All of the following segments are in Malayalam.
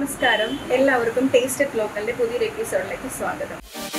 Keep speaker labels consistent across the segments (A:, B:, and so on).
A: നമസ്കാരം എല്ലാവർക്കും ടേസ്റ്റ് അറ്റ് ലോക്കലിന്റെ പുതിയൊരു എപ്പിസോഡിലേക്ക് സ്വാഗതം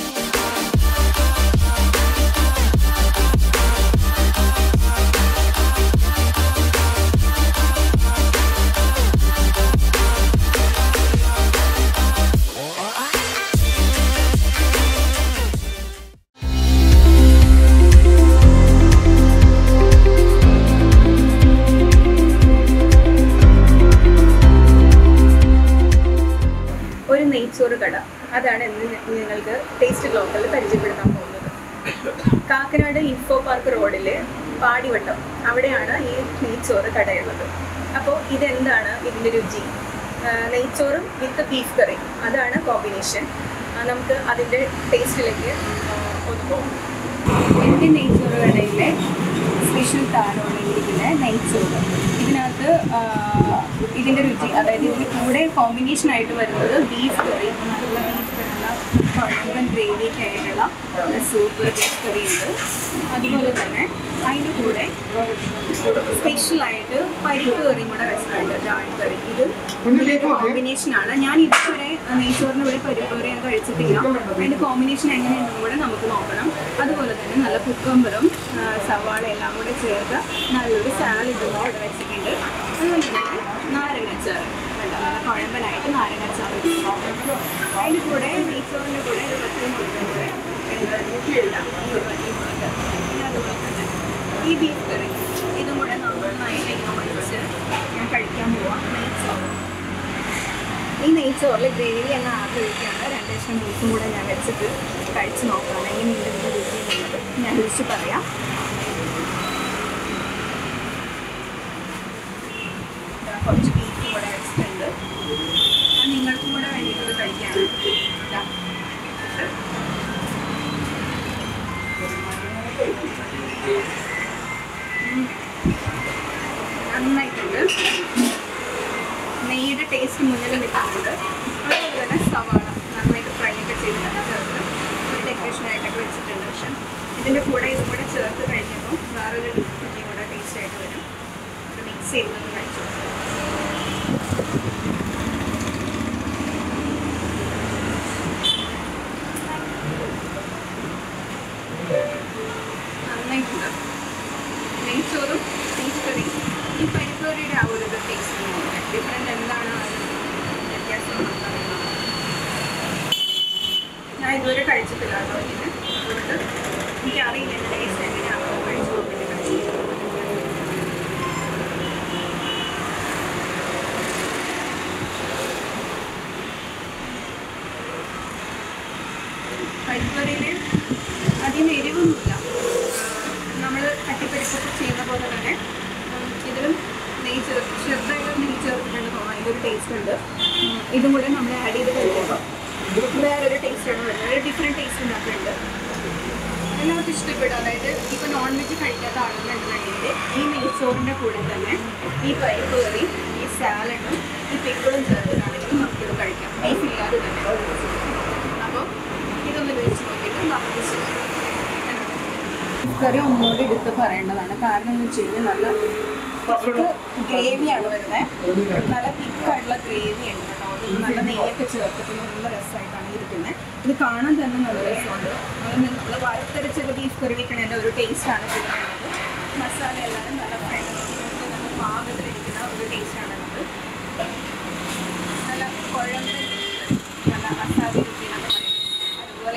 A: ഒരു നെയ്ച്ചോറ് കട അതാണ് ഇന്ന് നിങ്ങൾക്ക് ടേസ്റ്റ് ലോക്കലിൽ പരിചയപ്പെടുത്താൻ പോകുന്നത് കാക്കനാട് ഇൻഫോ പാർക്ക് റോഡിലെ പാടിവട്ടം അവിടെയാണ് ഈ നെയ്ച്ചോറ് കടയുള്ളത് അപ്പോൾ ഇതെന്താണ് ഇതിൻ്റെ രുചി ആ, നെയ്ച്ചോറും വിത്ത് ബീഫ് കറി അതാണ് കോമ്പിനേഷൻ നമുക്ക് അതിൻ്റെ ടേസ്റ്റിലേക്ക് ആ, ഒന്ന് പോകാം എൻ്റെ നെയ്ച്ചോറ് കടയിലെ സ്പെഷ്യൽ താരമാണ് ഇരിക്കുന്നത് നെയ്ച്ചോറ് ഇതിനകത്ത് ആ, ഇതിൻ്റെ രുചി അതായത് ഇതിൻ്റെ കൂടെ കോമ്പിനേഷൻ ആയിട്ട് വരുന്നത് ബീഫ് കറി നല്ല ബീഫ് കറിയുള്ള കുഴമ്പൻ ഗ്രേവിയൊക്കെ ആയിട്ടുള്ള സൂപ്പ് ബീഫ് കറി ഉണ്ട് അതുപോലെ തന്നെ അതിൻ്റെ കൂടെ സ്പെഷ്യലായിട്ട് പരിപ്പ് കറിയും കൂടെ വെച്ചിട്ടുണ്ട് ഡാൾ കറി ഇത് കോമ്പിനേഷനാണ് ഞാൻ ഇതുവരെ നെയ്ച്ചോറിൻ്റെ കൂടെ പരിപ്പ് കറി ഞാൻ കഴിച്ചിട്ടില്ല അതിൻ്റെ കോമ്പിനേഷൻ എങ്ങനെയുണ്ടെന്ന് കൂടെ നമുക്ക് നോക്കണം അതുപോലെ തന്നെ നല്ല കുക്കമ്പറും സവാള എല്ലാം കൂടെ ചേർത്ത് നല്ലൊരു സാലഡ് കൂടെ വെച്ചിട്ടുണ്ട് അതുപോലെ തന്നെ നാരങ്ങച്ചാറ് കണ്ടോ? നല്ല കുഴമ്പനായിട്ട് നാരങ്ങച്ചാറ് അതിൻ്റെ കൂടെ നെയ്ച്ചോറിൻ്റെ കൂടെ ഒരു പത്ത് മുളകും കൂടെ ഇല്ല ഈ പത്തി മുളക് പിന്നെ അതുപോലെ തന്നെ ഈ ബീഫ് കറി ഇതും കൂടെ നന്നായിട്ട് ഇങ്ങനെ ഒഴിച്ച് ഞാൻ കഴിക്കാൻ പോവാം നെയ്ച്ചോറ് ഈ നെയ്ച്ചോറിൽ ഗ്രേവി എന്ന ആഗ്രഹിക്കുകയാണ് രണ്ട് ലക്ഷം ബീഫും കൂടെ ഞാൻ വെച്ചിട്ട് കഴിച്ച് നോക്കാം എങ്ങനെയുണ്ട് ഇതിൻ്റെ രുചി എന്നുള്ളത് ഞാൻ രുചിച്ച് പറയാം ഇതാ കുറച്ച് ബീഫും കൂടെ വെച്ചിട്ടുണ്ട് ഞാൻ നിങ്ങൾക്കും കൂടെ വേണ്ടിയിട്ട് കഴിക്കാണ് ഇതാ. ഉം. നന്നായിട്ടുണ്ട് നെയ്യുടെ ടേസ്റ്റ് മുന്നിൽ നിൽക്കുന്നുണ്ട് അതുപോലെ തന്നെ സവാള നന്നായിട്ട് ഫ്രൈ ഒക്കെ ചെയ്തിട്ട് ചേർത്ത് ഒരു ഡെക്കറേഷനായിട്ടൊക്കെ വെച്ചിട്ടുണ്ട് പക്ഷെ ഇതിൻ്റെ കൂടെ ഇതും കൂടെ ചേർത്ത് കഴിക്കുമ്പോൾ വേറൊരു രുചിയും കൂടെ ടേസ്റ്റ് ആയിട്ട് വരും അത് മിക്സ് ചെയ്തൊന്ന് കഴിച്ചു നന്നായിട്ടുണ്ട് നെയ്ച്ചോറും ബീഫ് കറി ഈ പരിപ്പ് കറിയുടെ ആ ഒരു ടേസ്റ്റ് ഡിഫറെൻ്റ് എന്താണ് ആ ഒരു വ്യത്യാസം നമുക്കറിയാം. ഞാൻ ഇതുവരെ കഴിച്ചിട്ടില്ല കേട്ടോ ഇതിന് അതുകൊണ്ട് എനിക്കറിയില്ല എൻ്റെ ടേസ്റ്റ് എങ്ങനെയാണോ കഴിച്ചു നോക്കിയിട്ട് കഴിച്ചു പരിപ്പറിയിൽ അധികം എരിവൊന്നുമില്ല നമ്മൾ തട്ടിപ്പരിപ്പൊക്കെ ചെയ്യുന്ന പോലെ തന്നെ ഉം, ഇതിലും നെയ്യ് ചേർത്ത് ചെറുതായിട്ട് നെയ്യ് ചേർത്തിട്ടുണ്ട് തോന്നാം ഇതൊരു ടേസ്റ്റ് ഉണ്ട് ഉം, ഇതും കൂടെ നമ്മൾ ആഡ് ചെയ്ത് കഴിക്കുമ്പോൾ വേറൊരു ടേസ്റ്റാണ് വരുന്നത് ഒരു ഡിഫറെൻറ്റ് ടേസ്റ്റ് ഉണ്ടാക്കുന്നുണ്ട് എല്ലാവർക്കും ഇഷ്ടപ്പെടും അതായത് ഇപ്പോൾ നോൺ വെജ് കഴിക്കാത്ത ആളുകളുണ്ടെന്നുണ്ടെങ്കിൽ ഈ നെയ്ച്ചോറിൻ്റെ കൂടെ തന്നെ ഈ പരിപ്പ് കറി ഈ സാലഡും ഈ പിക്കിളും ചേർത്തിട്ടാണെങ്കിലും നമുക്കിത് കഴിക്കാം ബീഫ് ഇല്ലാതെ തന്നെ അപ്പോൾ ഇതൊന്ന് കഴിച്ച് നോക്കിയിട്ട് നമുക്ക് ചെയ്യാം കറി ഒന്നുകൂടി എടുത്ത് പറയേണ്ടതാണ് കാരണം എന്ന് വെച്ച് കഴിഞ്ഞാൽ നല്ല ഗ്രേവിയാണ് വരുന്നത് നല്ല തിക്കായിട്ടുള്ള ഗ്രേവി ഉണ്ട് കേട്ടോ അത് നല്ല നെയ്യൊക്കെ ചേർത്തിട്ട് നല്ല രസമായിട്ടാണ് ഇരിക്കുന്നത് ഇത് കാണാൻ തന്നെ നല്ല രസമുണ്ട് അതുകൊണ്ട് നമ്മൾ വറുത്തരച്ചൊക്കെ ബീഫ് കറി വെക്കണതിൻ്റെ ഒരു ടേസ്റ്റാണ് കിട്ടുന്നത് മസാല എല്ലാവരും നല്ല ഭയങ്കര നല്ല പാകത്തിലിരിക്കുന്ന ഒരു ടേസ്റ്റാണുള്ളത് നല്ല കുഴമ്പ് നല്ല മസാല രുചിയാണ് അതുപോലെ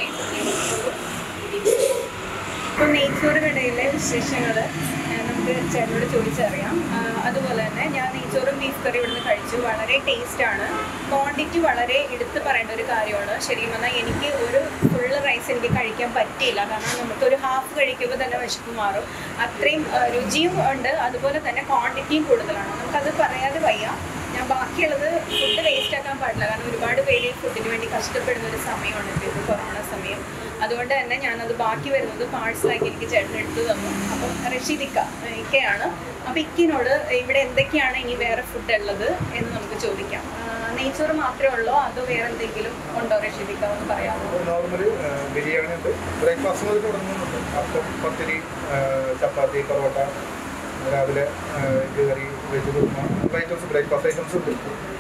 A: ഇപ്പം നെയ്ച്ചോറ് കടയിലെ വിശേഷങ്ങൾ നമുക്ക് ചേട്ടനോട് ചോദിച്ചറിയാം ആ, അതുപോലെ തന്നെ ഞാൻ നെയ്ച്ചോറും ബീഫ് കറി ഇവിടുന്ന് കഴിച്ചു വളരെ ടേസ്റ്റാണ് ക്വാണ്ടിറ്റി വളരെ എടുത്തു പറയേണ്ട ഒരു കാര്യമാണ് ശരിക്കും പറഞ്ഞാൽ എനിക്ക് ഒരു ഫുള്ള് റൈസ് എനിക്ക് കഴിക്കാൻ പറ്റിയില്ല കാരണം നമുക്ക് ഒരു ഹാഫ് കഴിക്കുമ്പോൾ തന്നെ വിശപ്പ് മാറും അത്രയും ആ, രുചിയും ഉണ്ട് അതുപോലെ തന്നെ ക്വാണ്ടിറ്റിയും കൂടുതലാണ് നമുക്കത് പറയാതെ വയ്യ ഞാൻ ബാക്കിയുള്ളത് ഫുഡ് വേസ്റ്റ് ആക്കാൻ പാടില്ല കാരണം ഒരുപാട് പേര് ഫുഡിന് വേണ്ടി കഷ്ടപ്പെടുന്ന ഒരു സമയമാണ് ഇപ്പോൾ ഇത് കൊറോണ സമയം അതുകൊണ്ട് തന്നെ ഞാനത് ബാക്കി വരുന്നത് പാഴ്സലാക്കി എനിക്ക് ചേട്ടൻ എടുത്തു തന്നു അപ്പം റഷീദിക്ക ഇക്കയാണ് അപ്പം ഇക്കിനോട് ഇവിടെ എന്തൊക്കെയാണ് ഇനി വേറെ ഫുഡ് ഉള്ളത് എന്ന് നമുക്ക് ചോദിക്കാം ആ, നെയ്ച്ചോറ് മാത്രമേ ഉള്ളോ അതോ വേറെ എന്തെങ്കിലും ഉണ്ടോ റഷീദിക്ക എന്ന് പറയാമോ
B: നോർമലി ബിരിയാണി ഉണ്ട് ബ്രേക്ക്ഫാസ്റ്റ് മുതൽ തുടങ്ങുന്നുണ്ട് അപ്പം പത്തിരി ആ, ചപ്പാത്തി പൊറോട്ട രാവിലെ ആ, ഇത് കറി veg kurma items breakfast items ഉണ്ട്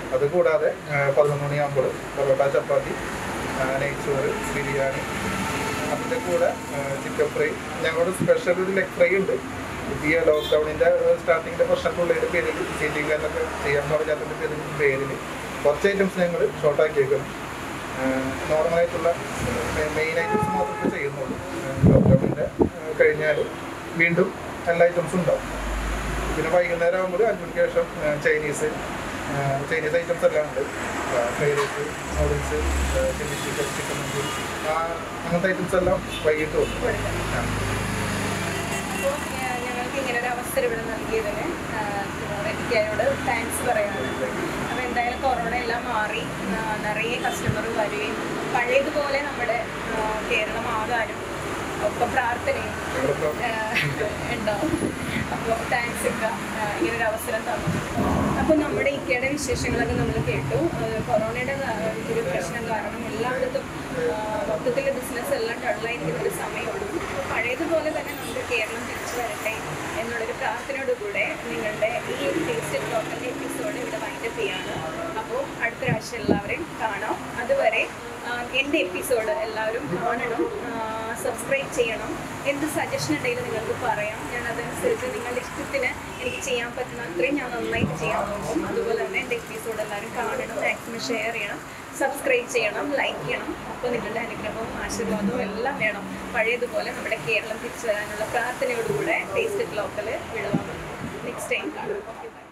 B: അത് കൂടാതെ ആ, പതിനൊന്ന് മണിയാകുമ്പോൾ പൊറോട്ട ചപ്പാത്തി ആ, നെയ്ച്ചോറ് ബിരിയാണി അതിൻ്റെ കൂടെ ചിക്കൻ ഫ്രൈ ഞങ്ങളുടെ സ്പെഷ്യൽ ഒരു ലെഗ് ഫ്രൈ ഉണ്ട് ഈ ലോക്ക്ഡൗണിൻ്റെ സ്റ്റാർട്ടിങ്ങിൻ്റെ പ്രശ്നത്തിലുള്ളതിൻ്റെ പേരിൽ സീറ്റിംഗ് എന്നൊക്കെ ചെയ്യാൻ പറഞ്ഞതിൻ്റെ പേരിൽ പേരിൽ കുറച്ച് ഐറ്റംസ് ഞങ്ങൾ ഷോർട്ടാക്കിയേക്കുന്നു നോർമലായിട്ടുള്ള മെയിൻ ഐറ്റംസ് മാത്രമേ ചെയ്യുന്നുള്ളൂ ലോക്ക്ഡൗണിൻ്റെ കഴിഞ്ഞാൽ വീണ്ടും എല്ലാ ഐറ്റംസും ഉണ്ടാവും പിന്നെ വൈകുന്നേരം ആകുമ്പോൾ അഞ്ച് മണിക്ക് ശേഷം ആ, ചൈനീസ് ആ, ചൈനീസ് ഐറ്റംസ് എല്ലാം ഉണ്ട് fried rice noodles chilli chicken chicken Manchurian ആ അങ്ങനത്തെ ഐറ്റംസ് എല്ലാം വൈകിട്ട് വന്നു
A: കൊടുക്കുന്നത് അപ്പോൾ ഞങ്ങൾക്ക് ഇങ്ങനെ ഒരു അവസരം ഇവിടെ നൽകിയതിന് എനിക്കതിനോട് താങ്ക്സ് പറയാണ് അപ്പോൾ എന്തായാലും കൊറോണ എല്ലാം മാറി ആ, നിറയെ കസ്റ്റമർ വരികയും പഴയതുപോലെ നമ്മുടെ ആ, കേരളം ആകാനും ഒപ്പം പ്രാർത്ഥനയും
B: ഞങ്ങളിപ്പോൾ
A: ആ, ഉണ്ടാവും അപ്പോൾ താങ്ക്സ് ഇക്ക ആ, ഇങ്ങനൊരു അവസരം തന്നു അപ്പോൾ നമ്മുടെ ഇക്കയുടെ വിശേഷങ്ങളൊക്കെ നമ്മൾ കേട്ടു ആ, കൊറോണയുടെ കാ- ഒരു പ്രശ്നം കാരണം എല്ലായിടത്തും ആ, മൊത്തത്തിലെ ബിസിനസ് എല്ലാം ഡള്ളായിരിക്കുന്ന ഒരു സമയമാണ് അപ്പോൾ പഴയതുപോലെ തന്നെ നമുക്ക് കേരളം തിരിച്ചു വരട്ടെ എന്നുള്ളൊരു പ്രാർത്ഥനയോടുകൂടെ നിങ്ങളുടെ ഈ ടേസ്റ്റ് ബ്ലോക്കിൻ്റെ എപ്പിസോഡ് ഇവിടെ വൈൻഡപ്പ് ചെയ്യാണ് അപ്പോൾ അടുത്ത പ്രാവശ്യം എല്ലാവരെയും കാണാം അതുവരെ ആ, എൻ്റെ എപ്പിസോഡ് എല്ലാവരും കാണണം സബ്സ്ക്രൈബ് ചെയ്യണം എന്ത് സജഷൻ ഉണ്ടെങ്കിലും നിങ്ങൾക്ക് പറയാം ഞാൻ അതനുസരിച്ച് നിങ്ങളുടെ ഇഷ്ടത്തിന് എനിക്ക് ചെയ്യാൻ പറ്റുന്ന അത്രയും ഞാൻ നന്നായിട്ട് ചെയ്യാൻ നോക്കും അതുപോലെ തന്നെ എൻ്റെ എപ്പിസോഡ് എല്ലാവരും കാണണം മാക്സിമം ഷെയർ ചെയ്യണം സബ്സ്ക്രൈബ് ചെയ്യണം ലൈക്ക് ചെയ്യണം അപ്പോൾ നിങ്ങളുടെ അനുഗ്രഹവും ആശീർവാദവും എല്ലാം വേണം പഴയതുപോലെ നമ്മുടെ കേരളം തിരിച്ചു വരാനുള്ള പ്രാർത്ഥനയോടുകൂടെ ടേസ്റ്റ് ലോക്കൽ വിടുവാൻ നെക്സ്റ്റ് ടൈം കാണാം ഓക്കെ ബൈ